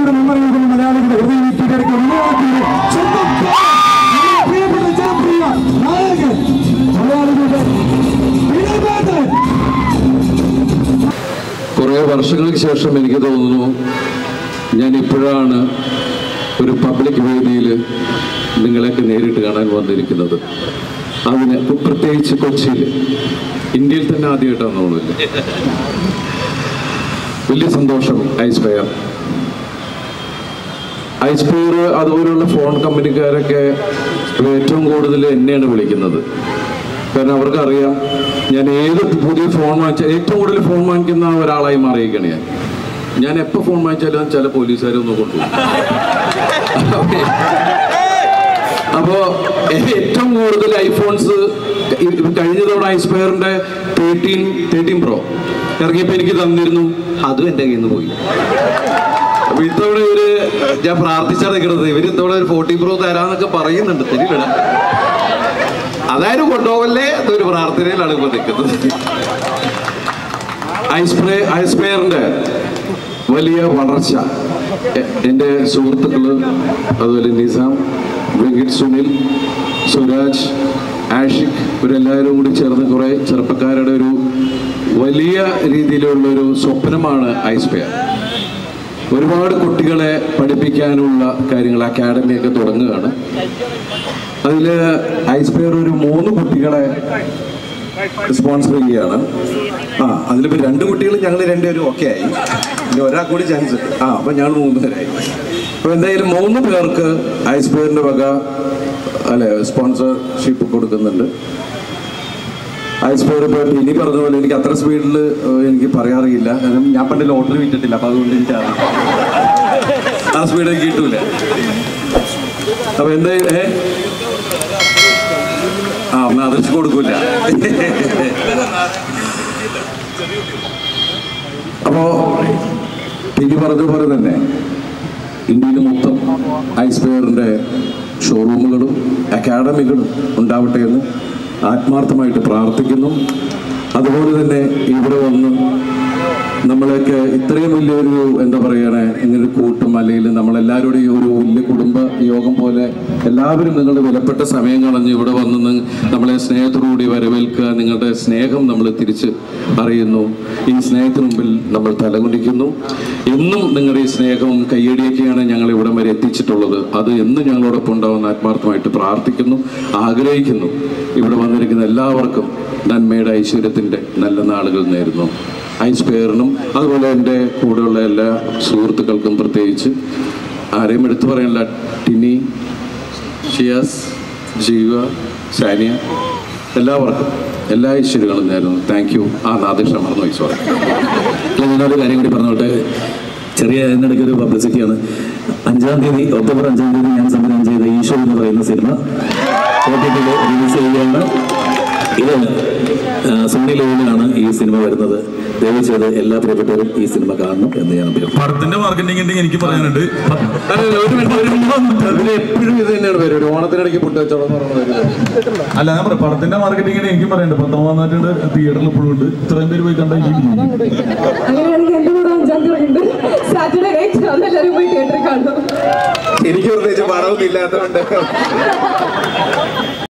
സിനിമയുടെ മുൻമറിയുന്ന മലയാളികളുടെ ഹൃദയം കീഴടക്കി ഒഴിവാക്കിയത് സ്വന്തം നമ്മുടെ പ്രിയപ്പെട്ട ജനപ്രിയ നായകൻ മലയാളികളുടെ വിനോദാട്ടൻ കുറേ വർഷങ്ങൾക്ക് ശേഷം എനിക്ക് തോന്നുന്നു ഞാൻ ഇപ്പോഴാണ് ഒരു പബ്ലിക് വേദിയിൽ നിങ്ങളെയൊക്കെ നേരിട്ട് കാണാൻ വന്നിരിക്കുന്നത് അതിന് പ്രത്യേകിച്ച് കൊച്ചിയിൽ ഇന്ത്യയിൽ തന്നെ ആദ്യമായിട്ടാണ് തോന്നുന്നില്ല വലിയ സന്തോഷം ഐസ് ഫയർ ഐസ് ഫയർ അതുപോലുള്ള ഫോൺ കമ്പനിക്കാരൊക്കെ ഏറ്റവും കൂടുതൽ എന്നെയാണ് വിളിക്കുന്നത് കാരണം അവർക്കറിയാം ഞാൻ ഏത് പുതിയ ഫോൺ വാങ്ങിച്ചാൽ ഏറ്റവും കൂടുതൽ ഫോൺ വാങ്ങിക്കുന്ന ഒരാളായി മാറിയിരിക്കുകയാണ് ഞാൻ ഞാൻ എപ്പോൾ ഫോൺ വാങ്ങിച്ചാലും ചില പോലീസുകാരെ ഒന്ന് കൊണ്ടുപോകും അപ്പോൾ ഏറ്റവും കൂടുതൽ ഐഫോൺസ് കഴിഞ്ഞ തവണ ഐസ്പയറിന്റെ തേർട്ടീൻ തേർട്ടീൻ പ്രോ ഇറങ്ങിയപ്പോൾ എനിക്ക് തന്നിരുന്നു അതും എൻ്റെ കയ്യിൽ നിന്ന് പോയി അപ്പൊ ഇത്തവണ ഇവര് ഞാൻ പ്രാർത്ഥിച്ചാ നിൽക്കുന്നത് ഇവര് ഇത്തവണ ഒരു ഫോർട്ടി പ്രോ തരാന്നൊക്കെ പറയുന്നുണ്ട് തരില്ലട അതായത് കൊണ്ടുപോകല്ലേ എന്നൊരു പ്രാർത്ഥനയിലാണ് ഇപ്പൊ നിൽക്കുന്നത് ഐസ്പ്രേ ഐസ്പ്രെയറിന്റെ വലിയ വളർച്ച എ- എൻ്റെ സുഹൃത്തുക്കള് അതുപോലെ നിസാം വെങ്കിട്ട് സുനിൽ സുരാജ് ആഷിഖ് ഇവരെല്ലാവരും കൂടി ചേർന്ന് കുറേ ചെറുപ്പക്കാരുടെ ഒരു വലിയ രീതിയിലുള്ള ഒരു സ്വപ്നമാണ് ഐസ്പെയർ ഒരുപാട് കുട്ടികളെ പഠിപ്പിക്കാനുള്ള കാര്യങ്ങൾ അക്കാഡമിയൊക്കെ തുടങ്ങുകയാണ് അതിൽ ഐസ്പെയർ ഒരു മൂന്ന് കുട്ടികളെ സ്പോൺസർ ചെയ്യുകയാണ് ആ അതിലിപ്പോൾ രണ്ട് കുട്ടികൾ ഞങ്ങൾ രണ്ടുപേരും ഓക്കെ ആയി ഇനി ഒരാൾ കൂടി ചാൻസ് ഉണ്ട് ആ അപ്പം ഞങ്ങൾ മൂന്ന് പേരായി അപ്പോൾ എന്തായാലും മൂന്ന് പേർക്ക് ഐസ്പെയറിൻ്റെ വക അല്ലെ സ്പോൺസർഷിപ്പ് കൊടുക്കുന്നുണ്ട് ഐസ്പെയർ ഇപ്പോൾ ഇനി പറഞ്ഞ പോലെ എനിക്ക് അത്ര സ്പീഡിൽ എനിക്ക് പറയാറില്ല കാരണം ഞാൻ പണ്ട് ലോട്ടറി വിറ്റിട്ടില്ല അപ്പം അതുകൊണ്ട് എനിക്ക് അറിയാം. ആ സ്പീഡ് എനിക്ക് കിട്ടൂല അപ്പോൾ എന്തായാലും ഏ ആ എന്നാ അത് കൊടുക്കൂല അപ്പോ ടിനി പറഞ്ഞതുപോലെ തന്നെ ഇന്ത്യയിൽ മൊത്തം ഐസ്പെയറിന്റെ ഷോറൂമുകളും അക്കാഡമികളും ഉണ്ടാവട്ടെ എന്ന് ആത്മാർത്ഥമായിട്ട് പ്രാർത്ഥിക്കുന്നു അതുപോലെ തന്നെ ഇവിടെ വന്ന് നമ്മളെയൊക്കെ ഇത്രയും വലിയൊരു എന്താ പറയണേ ഇങ്ങനെ കൂട്ടും അല്ലെങ്കിൽ നമ്മളെല്ലാവരും ഈ ഒരു വലിയ കുടുംബ യോഗം പോലെ എല്ലാവരും നിങ്ങളുടെ വിലപ്പെട്ട സമയം കളഞ്ഞ് ഇവിടെ വന്ന് നി- നമ്മളെ സ്നേഹത്തോടുകൂടി വരവേൽക്കുക നിങ്ങളുടെ സ്നേഹം നമ്മൾ തിരിച്ച് അറിയുന്നു ഈ സ്നേഹത്തിന് മുമ്പിൽ നമ്മൾ തലകുനിക്കുന്നു എന്നും നിങ്ങളുടെ ഈ സ്നേഹവും കയ്യടിയൊക്കെയാണ് ഞങ്ങൾ ഇവിടം വരെ എത്തിച്ചിട്ടുള്ളത് അത് എന്നും ഞങ്ങളോടൊപ്പം ഉണ്ടാവുന്ന ആത്മാർത്ഥമായിട്ട് പ്രാർത്ഥിക്കുന്നു ആഗ്രഹിക്കുന്നു ഇവിടെ വന്നിരിക്കുന്ന എല്ലാവർക്കും നന്മയുടെ ഐശ്വര്യത്തിൻ്റെ നല്ല നാളുകൾ നേരുന്നു ഐസ്പെയറിനും അതുപോലെ എൻ്റെ കൂടെയുള്ള എല്ലാ സുഹൃത്തുക്കൾക്കും പ്രത്യേകിച്ച് ആരെയും എടുത്തു പറയാനില്ല ടിനി ഷിയാസ് ജീവ സാനിയ എല്ലാവർക്കും എല്ലാ ഐശ്വര്യങ്ങളും നേരുന്നു താങ്ക് യു ആ നാദിഷ മറന്നു സോറി അല്ല, ഞാനൊരു കാര്യം കൂടി പറഞ്ഞോട്ടെ ചെറിയ ഇതിനിടയ്ക്ക് ഒരു പബ്ലിസിറ്റിയാണ് അഞ്ചാം തീയതി ഒക്ടോബർ അഞ്ചാം തീയതി ഞാൻ സംവിധാനം ചെയ്ത ഈശോ എന്ന് പറയുന്ന സിനിമ ഒ ടി ടിയിൽ റിലീസ് ചെയ്യുകയാണ് ഇത് ആ, സോണി ലെവലിലാണ് ഈ സിനിമ വരുന്നത് ദയവ് ചെയ്ത് എല്ലാ പ്രിയപ്പെട്ടവരും ഈ സിനിമ കാണണം എന്ന് ഞാൻ അഭ്യർത്ഥിക്കുന്നു പടത്തിന്റെ മാർക്കറ്റിംഗ് ഉണ്ടെങ്കിൽ എനിക്ക് പറയാനുണ്ട് അല്ലല്ല, ഒരു മിനിറ്റ് ഒരു മിനിറ്റ് ഇവര് എപ്പോഴും ഇത് തന്നെയാണ് പേര് ഒരു ഓണത്തിനിടയ്ക്ക് പുട്ട് വെച്ചോളം എന്ന് പറയുന്നത് അല്ല ഞാൻ പറയാം പടത്തിന്റെ മാർക്കറ്റിംഗിന് എനിക്ക് പറയാനുണ്ട് പത്താം നാട്ടിന്റെ തിയേറ്ററിൽ ഇപ്പോഴും ഉണ്ട് ഇത്രയും പേര് പോയി കണ്ടാൽ അങ്ങനെയാണെങ്കിൽ എന്റെ കൂടെ അഞ്ചാം തീയതി ഉണ്ട് സാറ്റർഡേ നൈറ്റ് അതെല്ലാവരും പോയി തിയേറ്ററിൽ കാണും എനിക്ക് പ്രത്യേകിച്ച് പടമൊന്നും ഇല്ലാത്തതുകൊണ്ട്